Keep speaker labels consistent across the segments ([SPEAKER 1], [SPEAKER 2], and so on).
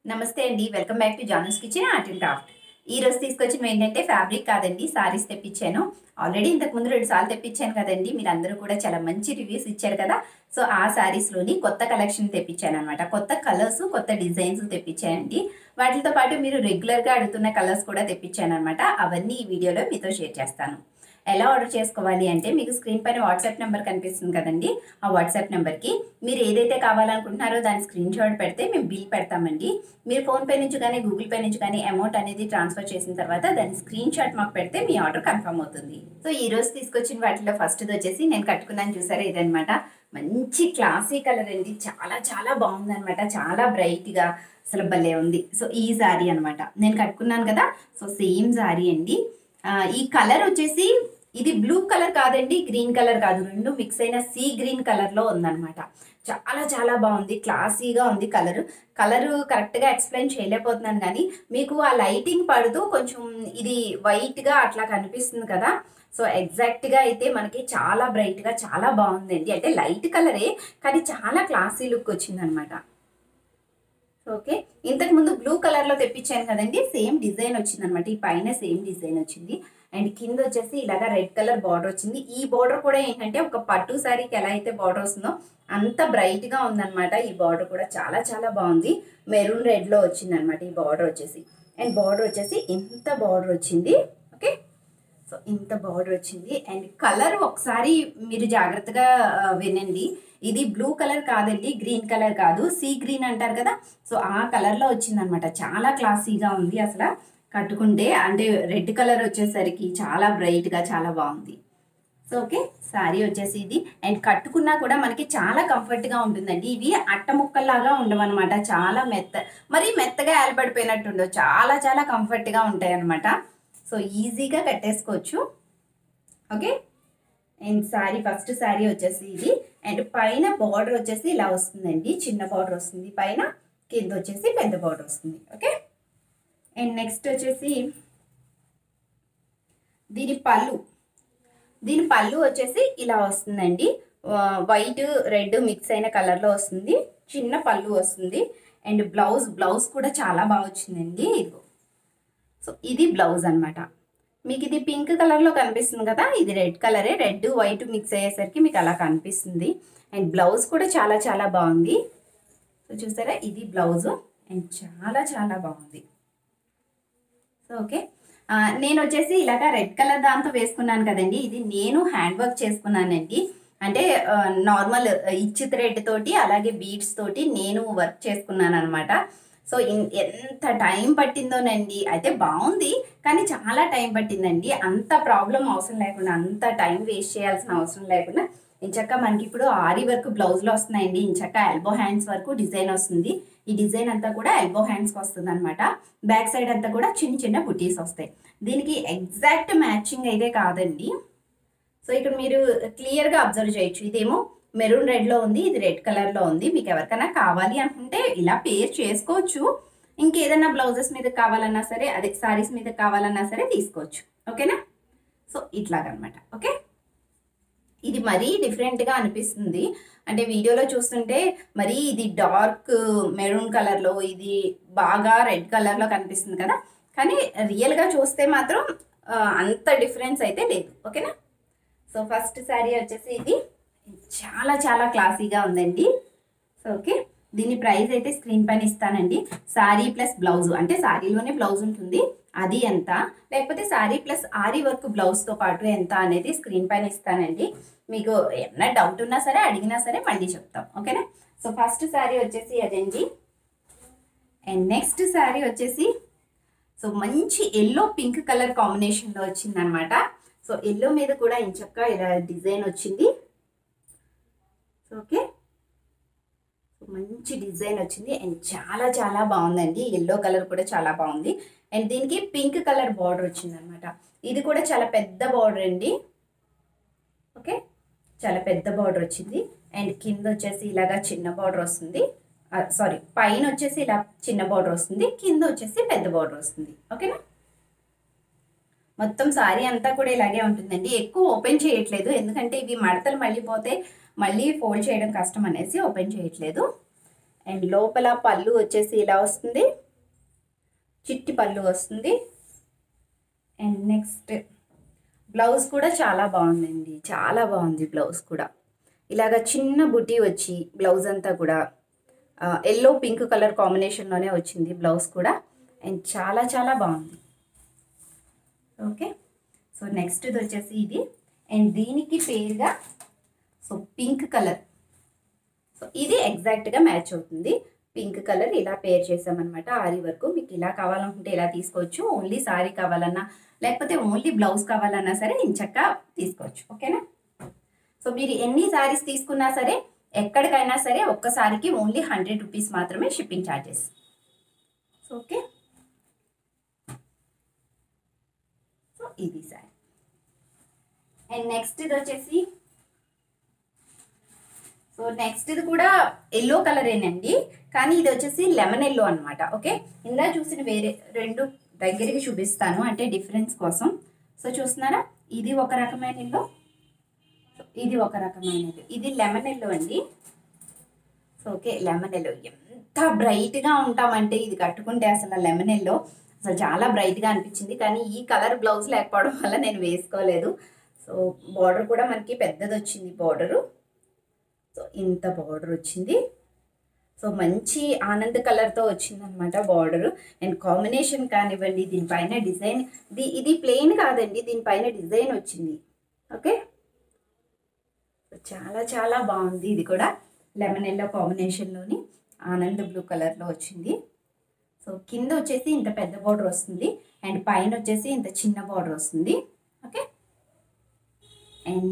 [SPEAKER 1] నమస్తే అండి welcome back to జానస్ కిచెన్ ఆర్ట్ అండ్ క్రాఫ్ట్ ఈ రోజు తీసుకొచ్చిన ఏంటంటే ఫ్యాబ్రిక్ కాదండి సారీస్ తెప్పించాను ఆల్రెడీ ఇంతకు ముందు రెండు సార్లు తెప్పించాను కదండి మీరు అందరూ కూడా చాలా మంచి రివ్యూస్ ఇచ్చారు కదా సో ఆ సారీస్లోని కొత్త కలెక్షన్ తెప్పించాను అనమాట కొత్త కలర్స్ కొత్త డిజైన్స్ తెప్పించానండి వాటితో పాటు మీరు రెగ్యులర్గా అడుగుతున్న కలర్స్ కూడా తెప్పించాను అనమాట అవన్నీ ఈ వీడియోలో మీతో షేర్ చేస్తాను ఎలా ఆర్డర్ చేసుకోవాలి అంటే మీకు స్క్రీన్ పైన వాట్సాప్ నెంబర్ కనిపిస్తుంది కదండి ఆ వాట్సాప్ నెంబర్కి మీరు ఏదైతే కావాలనుకుంటున్నారో దాని స్క్రీన్ షాట్ పెడితే మేము బిల్ పెడతామండి మీరు ఫోన్పే నుంచి కానీ గూగుల్ పే నుంచి కానీ అమౌంట్ అనేది ట్రాన్స్ఫర్ చేసిన తర్వాత దాని స్క్రీన్ షాట్ మాకు పెడితే మీ ఆర్డర్ కన్ఫర్మ్ అవుతుంది సో ఈ రోజు తీసుకొచ్చిన వాటిలో ఫస్ట్ది వచ్చేసి నేను కట్టుకున్నాను చూసారా ఇదనమాట మంచి క్లాసీ కలర్ అండి చాలా చాలా బాగుందన్నమాట చాలా బ్రైట్గా అసలు భలే ఉంది సో ఈ శారీ అనమాట నేను కట్టుకున్నాను కదా సో సేమ్ శారీ అండి ఆ, ఈ కలర్ వచ్చేసి ఇది బ్లూ కలర్ కాదండి గ్రీన్ కలర్ కాదు రెండు మిక్స్ అయిన సీ గ్రీన్ కలర్లో ఉందన్నమాట చాలా చాలా బాగుంది క్లాసీగా ఉంది కలర్ కలర్ కరెక్ట్గా ఎక్స్ప్లెయిన్ చేయలేకపోతున్నాను కానీ మీకు ఆ లైటింగ్ పడుతూ కొంచెం ఇది వైట్గా అట్లా కనిపిస్తుంది కదా సో ఎగ్జాక్ట్గా అయితే మనకి చాలా బ్రైట్గా చాలా బాగుందండి అంటే లైట్ కలరే కానీ చాలా క్లాసీ లుక్ వచ్చిందనమాట ఓకే ఇంతకు ముందు బ్లూ కలర్ లో తెప్పించాను కదండి సేమ్ డిజైన్ వచ్చింది అనమాట ఈ పైన సేమ్ డిజైన్ వచ్చింది అండ్ కింద వచ్చేసి ఇలాగా రెడ్ కలర్ బార్డర్ వచ్చింది ఈ బార్డర్ కూడా ఏంటంటే ఒక పట్టు శారీకి ఎలా అయితే బార్డర్ వస్తుందో అంత బ్రైట్ గా ఉందన్నమాట ఈ బార్డర్ కూడా చాలా చాలా బాగుంది మెరూన్ రెడ్ లో వచ్చింది అనమాట ఈ బార్డర్ వచ్చేసి అండ్ బార్డర్ వచ్చేసి ఇంత బార్డర్ వచ్చింది ఓకే సో ఇంత బార్డర్ వచ్చింది అండ్ కలర్ ఒకసారి మీరు జాగ్రత్తగా ఆ, వినండి ఇది బ్లూ కలర్ కాదండి గ్రీన్ కలర్ కాదు సీ గ్రీన్ అంటారు కదా సో ఆ కలర్లో వచ్చింది అనమాట చాలా క్లాసీగా ఉంది అసలు కట్టుకుంటే అంటే రెడ్ కలర్ వచ్చేసరికి చాలా బ్రైట్గా చాలా బాగుంది సో ఓకే శారీ వచ్చేసి ఇది అండ్ కట్టుకున్నా కూడా మనకి చాలా కంఫర్ట్గా ఉంటుందండి ఇవి అట్ట ముక్కల్లాగా ఉండవన్నమాట చాలా మెత్త మరి మెత్తగా ఏలబడిపోయినట్టు ఉండవు చాలా చాలా కంఫర్ట్గా ఉంటాయి అనమాట సో ఈజీగా కట్టేసుకోవచ్చు okay and sari first sari వచ్చేసి ఇది అండ్ పైన బార్డర్ వచ్చేసి ఇలా వస్తుందండి చిన్న బార్డర్ వస్తుంది పైన కింద వచ్చేసి పెద్ద బార్డర్ వస్తుంది ఓకే అండ్ నెక్స్ట్ వచ్చేసి దీని పళ్ళు దీని పళ్ళు వచ్చేసి ఇలా వస్తుందండి వైట్ రెడ్ మిక్స్ అయిన కలర్లో వస్తుంది చిన్న పళ్ళు వస్తుంది అండ్ బ్లౌజ్ బ్లౌజ్ కూడా చాలా బాగా వచ్చిందండి ఇదిగో సో ఇది బ్లౌజ్ అన్నమాట మీకు ఇది పింక్ కలర్లో కనిపిస్తుంది కదా ఇది రెడ్ కలరే రెడ్ వైట్ మిక్స్ అయ్యేసరికి మీకు అలా కనిపిస్తుంది అండ్ బ్లౌజ్ కూడా చాలా చాలా బాగుంది సో చూసారా ఇది బ్లౌజ్ అండ్ చాలా చాలా బాగుంది సో ఓకే ఆ, నేను వచ్చేసి ఇలాగా రెడ్ కలర్ దాంతో వేసుకున్నాను కదండి ఇది నేను హ్యాండ్ వర్క్ చేసుకున్నానండి అంటే నార్మల్ ఇచ్చి థ్రెడ్ తోటి అలాగే బీడ్స్ తోటి నేను వర్క్ చేసుకున్నాను అనమాట సో ఇన్- ఎంత టైం పట్టిందోనండి అయితే బాగుంది కానీ చాలా టైం పట్టిందండి అంత ప్రాబ్లం అవసరం లేకుండా అంత టైం వేస్ట్ చేయాల్సిన అవసరం లేకుండా ఇంచక్క మనకి ఇప్పుడు ఆరి వర్క్ బ్లౌజ్లో వస్తున్నాయండి ఇంచక్క ఎల్బో హ్యాండ్స్ వరకు డిజైన్ వస్తుంది ఈ డిజైన్ అంతా కూడా ఎల్బో హ్యాండ్స్కి వస్తుంది అనమాట బ్యాక్ సైడ్ అంతా కూడా చిన్న చిన్న బుటీస్ వస్తాయి దీనికి ఎగ్జాక్ట్ మ్యాచింగ్ అయితే కాదండి సో ఇక్కడ మీరు క్లియర్గా అబ్జర్వ్ చేయొచ్చు ఇదేమో మెరూన్ రెడ్లో ఉంది ఇది రెడ్ కలర్లో ఉంది మీకు ఎవరికైనా కావాలి అనుకుంటే ఇలా పేర్ చేసుకోవచ్చు ఇంకేదైనా బ్లౌజెస్ మీద కావాలన్నా సరే అదే సారీస్ మీద కావాలన్నా సరే తీసుకోవచ్చు ఓకేనా సో ఇట్లాగనమాట ఓకే ఇది మరీ డిఫరెంట్గా అనిపిస్తుంది అంటే వీడియోలో చూస్తుంటే మరీ ఇది డార్క్ మెరూన్ కలర్లో ఇది బాగా రెడ్ కలర్లో కనిపిస్తుంది కదా కానీ రియల్గా చూస్తే మాత్రం ఆ, అంత డిఫరెన్స్ అయితే లేదు ఓకేనా సో ఫస్ట్ శారీ వచ్చేసి ఇది చాలా చాలా క్లాసీగా ఉందండి సో ఓకే దీని ప్రైస్ అయితే స్క్రీన్ పైన ఇస్తానండి శారీ ప్లస్ బ్లౌజ్ అంటే శారీలోనే బ్లౌజ్ ఉంటుంది అది ఎంత లేకపోతే శారీ ప్లస్ ఆరీ వర్క్ బ్లౌజ్తో పాటు ఎంత అనేది స్క్రీన్ పైన ఇస్తానండి మీకు ఏమన్నా డౌట్ ఉన్నా సరే అడిగినా సరే మళ్ళీ చెప్తాం ఓకేనా సో ఫస్ట్ శారీ వచ్చేసి అదండి అండ్ నెక్స్ట్ శారీ వచ్చేసి సో మంచి ఎల్లో పింక్ కలర్ కాంబినేషన్లో వచ్చిందనమాట సో ఎల్లో మీద కూడా ఇంచక్క ఇలా డిజైన్ వచ్చింది సో ఓకే సో మంచి డిజైన్ వచ్చింది అండ్ చాలా చాలా బాగుందండి ఎల్లో కలర్ కూడా చాలా బాగుంది అండ్ దీనికి పింక్ కలర్ బార్డర్ వచ్చింది అనమాట ఇది కూడా చాలా పెద్ద బార్డర్ అండి ఓకే చాలా పెద్ద బార్డర్ వచ్చింది అండ్ కింద వచ్చేసి ఇలాగా చిన్న బార్డర్ వస్తుంది సారీ పైన వచ్చేసి ఇలా చిన్న బార్డర్ వస్తుంది కింద వచ్చేసి పెద్ద బార్డర్ వస్తుంది ఓకేనా మొత్తం సారీ అంతా కూడా ఇలాగే ఉంటుందండి ఎక్కువ ఓపెన్ చేయట్లేదు ఎందుకంటే ఇవి మడతలు మళ్ళీ పోతే మళ్ళీ ఫోల్డ్ చేయడం కష్టం అనేసి ఓపెన్ చేయట్లేదు అండ్ లోపల పళ్ళు వచ్చేసి ఇలా వస్తుంది చిట్టి పళ్ళు వస్తుంది అండ్ నెక్స్ట్ బ్లౌజ్ కూడా చాలా బాగుందండి చాలా బాగుంది బ్లౌజ్ కూడా ఇలాగ చిన్న బుటీ వచ్చి బ్లౌజ్ అంతా కూడా ఎల్లో పింక్ కలర్ కాంబినేషన్లోనే వచ్చింది బ్లౌజ్ కూడా అండ్ చాలా చాలా బాగుంది ఓకే సో నెక్స్ట్ ఇది వచ్చేసి ఇది అండ్ దీనికి పేరుగా సో పింక్ కలర్ సో ఇది ఎగ్జాక్ట్గా మ్యాచ్ అవుతుంది పింక్ కలర్ ఇలా పేర్ చేసామన్నమాట ఆరి వరకు మీకు ఇలా కావాలనుకుంటే ఇలా తీసుకోవచ్చు ఓన్లీ సారీ కావాలన్నా లేకపోతే ఓన్లీ బ్లౌజ్ కావాలన్నా సరే ఇంచక్క తీసుకోవచ్చు ఓకేనా సో మీరు ఎన్ని సారీస్ తీసుకున్నా సరే ఎక్కడికైనా సరే ఒక్క సారీకి ఓన్లీ హండ్రెడ్ రూపీస్ మాత్రమే shipping charges so okay so ఇది సారీ అండ్ నెక్స్ట్ ఇది వచ్చేసి సో నెక్స్ట్ ఇది కూడా ఎల్లో కలరేనండి కానీ ఇది వచ్చేసి లెమన్ ఎల్లో అనమాట ఓకే ఇందా చూసిన వేరే రెండు దగ్గరికి చూపిస్తాను అంటే డిఫరెన్స్ కోసం సో చూస్తున్నారా ఇది ఒక రకమైన ఎల్లో ఇది ఒక రకమైన ఎల్లో ఇది లెమన్ ఎల్లో అండి సో ఓకే లెమన్ ఎల్లో ఎంత బ్రైట్గా ఉంటామంటే ఇది కట్టుకుంటే అసలు లెమన్ ఎల్లో అసలు చాలా బ్రైట్గా అనిపించింది కానీ ఈ కలర్ బ్లౌజ్ లేకపోవడం వల్ల నేను వేసుకోలేదు సో బార్డర్ కూడా మనకి పెద్దది వచ్చింది బార్డరు సో ఇంత బార్డర్ వచ్చింది సో మంచి ఆనంద్ కలర్తో వచ్చింది అనమాట బార్డర్ అండ్ కాంబినేషన్ కానివ్వండి దీనిపైన డిజైన్ ది ఇది ప్లెయిన్ కాదండి దీనిపైన డిజైన్ వచ్చింది ఓకే సో చాలా చాలా బాగుంది ఇది కూడా లెమన్ ఎల్లో కాంబినేషన్లోని ఆనంద్ బ్లూ కలర్లో వచ్చింది సో కింద వచ్చేసి ఇంత పెద్ద బార్డర్ వస్తుంది అండ్ పైన వచ్చేసి ఇంత చిన్న బార్డర్ వస్తుంది ఓకే అండ్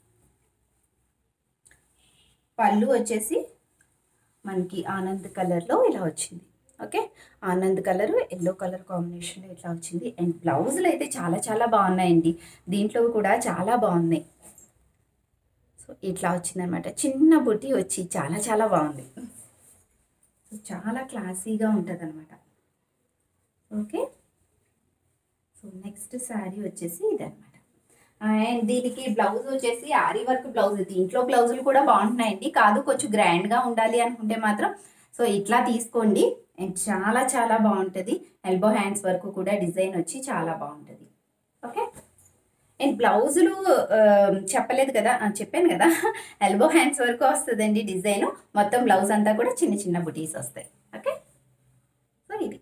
[SPEAKER 1] పళ్ళు వచ్చేసి మనకి ఆనంద్ కలర్లో ఇలా వచ్చింది okay onion colour yellow colour కాంబినేషన్లో ఇట్లా వచ్చింది అండ్ బ్లౌజులు అయితే చాలా చాలా బాగున్నాయండి దీంట్లో కూడా చాలా బాగున్నాయి సో ఇట్లా వచ్చిందనమాట చిన్న బుట్టి వచ్చి చాలా చాలా బాగుంది సో చాలా క్లాసీగా ఉంటుంది అనమాట ఓకే సో నెక్స్ట్ శారీ వచ్చేసి ఇదనమాట అండ్ దీనికి బ్లౌజ్ వచ్చేసి ఆరి వర్క్ బ్లౌజ్ దీంట్లో బ్లౌజులు కూడా బాగుంటున్నాయండి కాదు కొంచెం గ్రాండ్గా ఉండాలి అనుకుంటే మాత్రం సో ఇట్లా తీసుకోండి అండ్ చాలా చాలా బాగుంటుంది ఎల్బో హ్యాండ్స్ వరకు కూడా డిజైన్ వచ్చి చాలా బాగుంటుంది ఓకే అండ్ బ్లౌజులు ఆ, చెప్పలేదు కదా ఆ, చెప్పాను కదా ఎల్బో హ్యాండ్స్ వరకు వస్తుందండి డిజైన్ మొత్తం బ్లౌజ్ అంతా కూడా చిన్న చిన్న బుటీస్ వస్తాయి ఓకే సో ఇది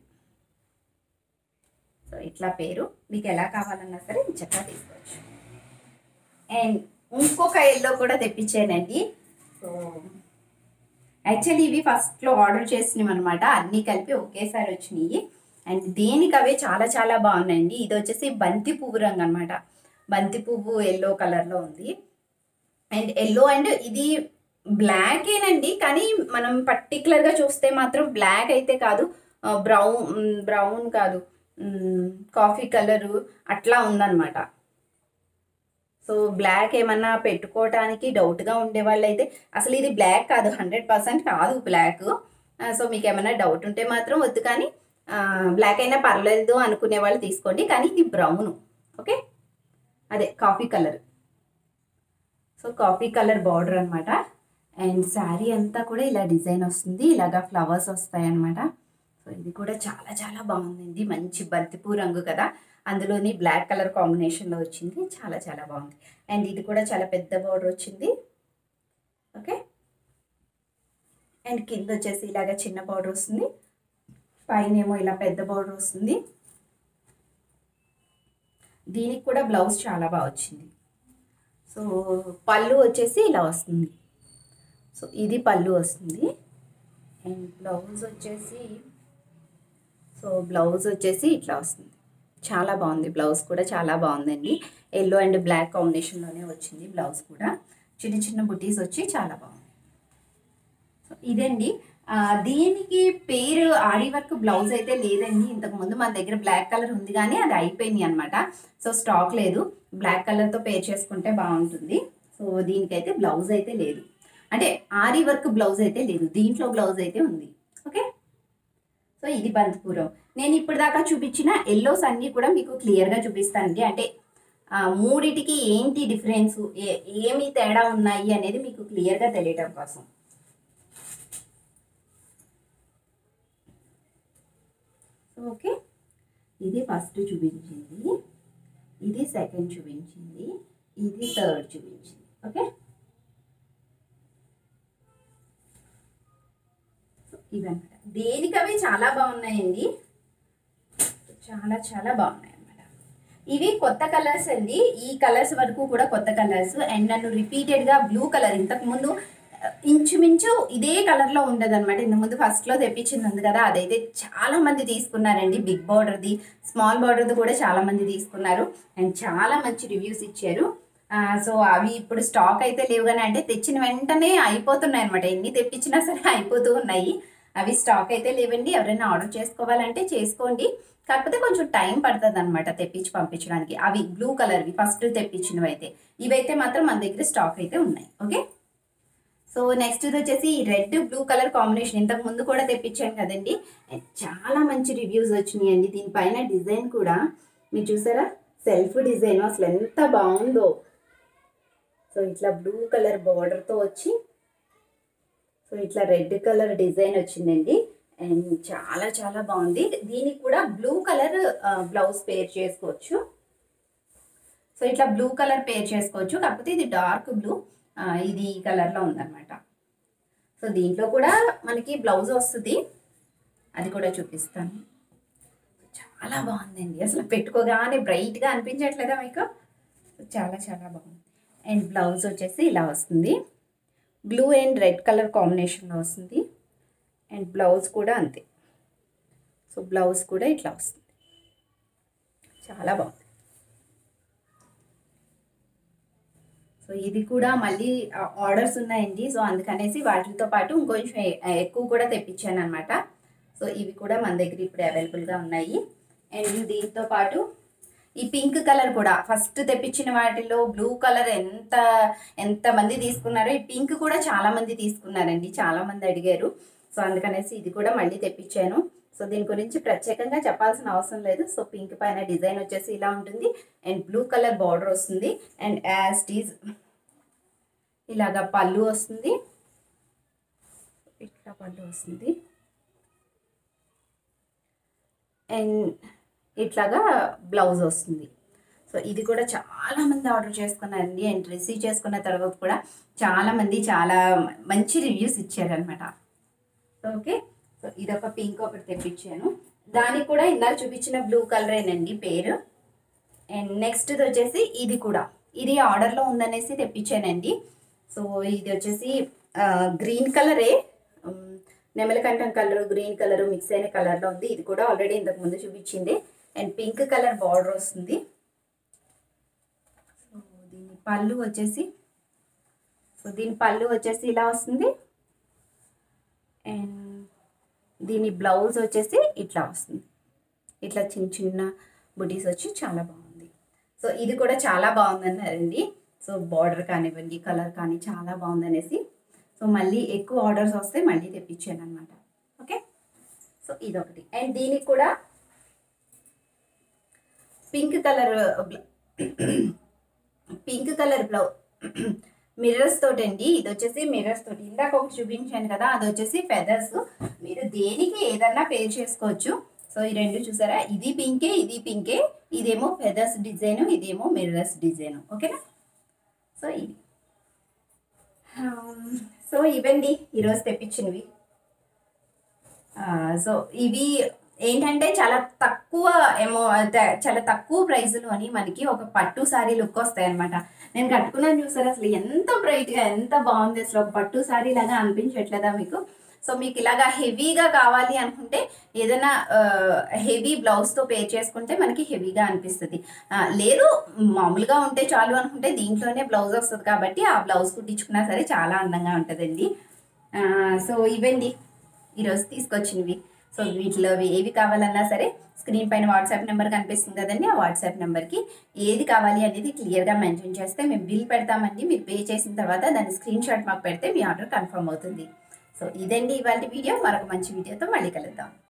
[SPEAKER 1] సో ఇట్లా పేరు మీకు ఎలా కావాలన్నా సరే చక్కగా తీసుకోవచ్చు అండ్ ఇంకొక ఎల్లో కూడా తెప్పించానండి సో యాక్చువల్లీ ఇవి ఫస్ట్లో ఆర్డర్ చేసినవి అనమాట అన్నీ కలిపి ఒకేసారి వచ్చినాయి అండ్ దేనికి అవే చాలా చాలా బాగున్నాయండి ఇది వచ్చేసి బంతి పువ్వు రంగు అనమాట బంతి పువ్వు ఎల్లో కలర్లో ఉంది అండ్ ఎల్లో అండ్ ఇది బ్లాక్ ఏనండి కానీ మనం పర్టికులర్గా చూస్తే మాత్రం బ్లాక్ అయితే కాదు బ్రౌన్ బ్రౌన్ కాదు కాఫీ కలరు అట్లా ఉందన్నమాట సో బ్లాక్ ఏమన్నా పెట్టుకోవటానికి డౌట్గా ఉండే వాళ్ళు అయితే అసలు ఇది బ్లాక్ కాదు హండ్రెడ్ పర్సెంట్ కాదు బ్లాక్ సో మీకు ఏమైనా డౌట్ ఉంటే మాత్రం వద్దు కానీ బ్లాక్ అయినా పర్లేదు అనుకునే వాళ్ళు తీసుకోండి కానీ ఇది బ్రౌన్ ఓకే అదే coffee colour so coffee colour border అనమాట అండ్ శారీ అంతా కూడా ఇలా డిజైన్ వస్తుంది ఇలాగా ఫ్లవర్స్ వస్తాయి అనమాట సో ఇది కూడా చాలా చాలా బాగుందండి మంచి బంతిపూ రంగు కదా అందులోని బ్లాక్ కలర్ కాంబినేషన్లో వచ్చింది చాలా చాలా బాగుంది అండ్ ఇది కూడా చాలా పెద్ద బార్డర్ వచ్చింది ఓకే అండ్ కింద వచ్చేసి ఇలాగ చిన్న బార్డర్ వస్తుంది పైన ఏమో ఇలా పెద్ద బార్డర్ వస్తుంది దీనికి కూడా బ్లౌజ్ చాలా బాగా వచ్చింది సో పళ్ళు వచ్చేసి ఇలా వస్తుంది సో ఇది పళ్ళు వస్తుంది అండ్ బ్లౌజ్ వచ్చేసి సో బ్లౌజ్ వచ్చేసి ఇట్లా వస్తుంది చాలా బాగుంది బ్లౌజ్ కూడా చాలా బాగుందండి ఎల్లో అండ్ బ్లాక్ కాంబినేషన్లోనే వచ్చింది బ్లౌజ్ కూడా చిన్న చిన్న బుటీస్ వచ్చి చాలా బాగుంది సో ఇదండి ఆ, దీనికి పేరు ఆరి వర్క్ బ్లౌజ్ అయితే లేదండి ఇంతకు ముందు మన దగ్గర బ్లాక్ కలర్ ఉంది కానీ అది అయిపోయింది అనమాట సో స్టాక్ లేదు బ్లాక్ కలర్తో పేర్ చేసుకుంటే బాగుంటుంది సో దీనికైతే బ్లౌజ్ అయితే లేదు అంటే ఆరి వర్క్ బ్లౌజ్ అయితే లేదు దీంట్లో బ్లౌజ్ అయితే ఉంది ఓకే సో ఇది బంతిపురం నేను ఇప్పుడు దాకా చూపించిన ఎల్లోస్ అన్నీ కూడా మీకు క్లియర్గా చూపిస్తానండి అంటే ఆ, మూడిటికి ఏంటి డిఫరెన్స్ ఏ ఏమి తేడా ఉన్నాయి అనేది మీకు క్లియర్గా తెలియటం కోసం ఓకే ఇది ఫస్ట్ చూపించింది ఇది సెకండ్ చూపించింది ఇది థర్డ్ చూపించింది ఓకే ఇవన్నమాట దేనికవి చాలా బాగున్నాయండి చాలా చాలా బాగున్నాయి అన్నమాట ఇవి కొత్త కలర్స్ అండి ఈ కలర్స్ వరకు కూడా కొత్త కలర్స్ అండ్ నన్ను రిపీటెడ్గా బ్లూ కలర్ ఇంతకు ముందు ఆ, ఇంచుమించు ఇదే కలర్లో ఉండదు అనమాట ఇంత ముందు ఫస్ట్లో తెప్పించింది ఉంది కదా అదైతే చాలా మంది తీసుకున్నారండి బిగ్ బార్డర్ది స్మాల్ బార్డర్ది కూడా చాలా మంది తీసుకున్నారు అండ్ చాలా మంచి రివ్యూస్ ఇచ్చారు ఆ, సో అవి ఇప్పుడు స్టాక్ అయితే లేవు కానీ అంటే తెచ్చిన వెంటనే అయిపోతున్నాయి అనమాట ఎన్ని తెప్పించినా సరే అయిపోతూ ఉన్నాయి అవి స్టాక్ అయితే లేవండి ఎవరైనా ఆర్డర్ చేసుకోవాలంటే చేసుకోండి కాకపోతే కొంచెం టైం పడుతుంది అనమాట తెప్పించి పంపించడానికి అవి బ్లూ కలర్వి ఫస్ట్ తెప్పించినవి అయితే ఇవైతే మాత్రం మన దగ్గర స్టాక్ అయితే ఉన్నాయి ఓకే సో నెక్స్ట్ ఇది వచ్చేసి రెడ్ బ్లూ కలర్ కాంబినేషన్ ఇంతకు ముందు కూడా తెప్పించాను కదండి చాలా మంచి రివ్యూస్ వచ్చినాయండి దీనిపైన డిజైన్ కూడా మీరు చూసారా సెల్ఫ్ డిజైన్ అసలు ఎంత బాగుందో సో ఇట్లా బ్లూ కలర్ బార్డర్తో వచ్చి సో ఇట్లా రెడ్ కలర్ డిజైన్ వచ్చిందండి అండ్ చాలా చాలా బాగుంది దీనికి కూడా బ్లూ కలర్ బ్లౌజ్ పేర్ చేసుకోవచ్చు సో ఇట్లా బ్లూ కలర్ పేర్ చేసుకోవచ్చు కాకపోతే ఇది డార్క్ బ్లూ ఇది ఈ కలర్లో ఉందన్నమాట సో దీంట్లో కూడా మనకి బ్లౌజ్ వస్తుంది అది కూడా చూపిస్తాను చాలా బాగుందండి అసలు పెట్టుకోగానే బ్రైట్గా అనిపించట్లేదా మీకు చాలా చాలా బాగుంది అండ్ బ్లౌజ్ వచ్చేసి ఇలా వస్తుంది బ్లూ అండ్ రెడ్ కలర్ కాంబినేషన్లో వస్తుంది అండ్ బ్లౌజ్ కూడా అంతే సో బ్లౌజ్ కూడా ఇట్లా వస్తుంది చాలా బాగుంది సో ఇది కూడా మళ్ళీ ఆర్డర్స్ ఉన్నాయండి సో అందుకనేసి వాటితో పాటు ఇంకొంచెం ఎ- ఎక్కువ కూడా తెప్పించాను అనమాట సో ఇవి కూడా మన దగ్గర ఇప్పుడు అవైలబుల్గా ఉన్నాయి అండ్ దీంతో పాటు ఈ పింక్ కలర్ కూడా ఫస్ట్ తెప్పించిన వాటిలో బ్లూ కలర్ ఎంత ఎంత మంది తీసుకున్నారో ఈ పింక్ కూడా చాలా మంది తీసుకున్నారండి చాలా మంది అడిగారు సో అందుకనేసి ఇది కూడా మళ్ళీ తెప్పించాను సో దీని గురించి ప్రత్యేకంగా చెప్పాల్సిన అవసరం లేదు సో పింక్ పైన డిజైన్ వచ్చేసి ఇలా ఉంటుంది అండ్ బ్లూ కలర్ బార్డర్ వస్తుంది అండ్ యాజ్ ఈజ్ ఇలాగా పళ్ళు వస్తుంది ఇట్లా పళ్ళు వస్తుంది అండ్ ఇట్లాగా బ్లౌజ్ వస్తుంది సో ఇది కూడా చాలా మంది ఆర్డర్ చేసుకున్నారండి అండ్ రిసీవ్ చేసుకున్న తర్వాత కూడా చాలా మంది చాలా మంచి రివ్యూస్ ఇచ్చారనమాట ఓకే సో ఇదొక పింక్ ఒకటి తెప్పించాను దానికి కూడా ఇందాక చూపించిన బ్లూ కలరేనండి పేరు అండ్ నెక్స్ట్ వచ్చేసి ఇది కూడా ఇది ఆర్డర్లో ఉందనేసి తెప్పించానండి సో ఇది వచ్చేసి గ్రీన్ కలరే ఉమ్, నెమలికంఠం కలర్ గ్రీన్ కలర్ మిక్స్ అయిన కలర్లో ఉంది ఇది కూడా ఆల్రెడీ ఇంతకు ముందు చూపించింది అండ్ పింక్ కలర్ బార్డర్ వస్తుంది సో దీని పళ్ళు వచ్చేసి సో దీని పళ్ళు వచ్చేసి ఇలా వస్తుంది అండ్ దీని బ్లౌజ్ వచ్చేసి ఇట్లా వస్తుంది ఇట్లా చిన్న చిన్న బుటీస్ వచ్చి చాలా బాగుంది సో ఇది కూడా చాలా బాగుందన్నారండి సో బార్డర్ కానివ్వండి కలర్ కానీ చాలా బాగుందనేసి సో మళ్ళీ ఎక్కువ ఆర్డర్స్ వస్తే మళ్ళీ తెప్పించాను అనమాట ఓకే సో ఇదొకటి అండ్ దీనికి కూడా pink colour pink colour blouse mirrors తోటి అండి ఇది వచ్చేసి మిర్రర్స్ తోటి ఇందాక ఒకటి చూపించాను కదా అది వచ్చేసి ఫెదర్స్ మీరు దేనికి ఏదన్నా పేర్ చేసుకోవచ్చు సో ఈ రెండు చూసారా ఇది పింకే ఇది పింకే ఇదేమో ఫెదర్స్ డిజైన్ ఇదేమో మిర్రర్స్ డిజైన్ ఓకేనా సో ఇవి Um, సో ఇవండి ఈరోజు తెప్పించినవి ఆ, సో ఇవి ఏంటంటే చాలా తక్కువ ఏమో త- చాలా తక్కువ ప్రైస్లో అని మనకి ఒక పట్టు సారీ లుక్ వస్తాయి అనమాట నేను కట్టుకున్నాను చూసారు అసలు ఎంత బ్రైట్గా ఎంత బాగుంది అసలు ఒక పట్టు సారీ లాగా అనిపించట్లేదా మీకు సో మీకు ఇలాగా హెవీగా కావాలి అనుకుంటే ఏదైనా హెవీ బ్లౌజ్తో పే చేసుకుంటే మనకి హెవీగా అనిపిస్తుంది ఆ, లేదు మామూలుగా ఉంటే చాలు అనుకుంటే దీంట్లోనే బ్లౌజ్ వస్తుంది కాబట్టి ఆ బ్లౌజ్ కుట్టించుకున్నా సరే చాలా అందంగా ఉంటుందండి ఆ, సో ఇవండి ఈరోజు తీసుకొచ్చినవి సో వీటిలో ఏవి కావాలన్నా సరే స్క్రీన్ పైన వాట్సాప్ నెంబర్ కనిపిస్తుంది కదండి ఆ వాట్సాప్ నెంబర్కి ఏది కావాలి అనేది క్లియర్గా మెన్షన్ చేస్తే మేము బిల్ పెడతామండి మీరు పే చేసిన తర్వాత దాని స్క్రీన్ షాట్ మాకు పెడితే మీ ఆర్డర్ కన్ఫర్మ్ అవుతుంది సో ఇదండి ఇవాళ వీడియో మరొక మంచి వీడియోతో మళ్ళీ కలుద్దాం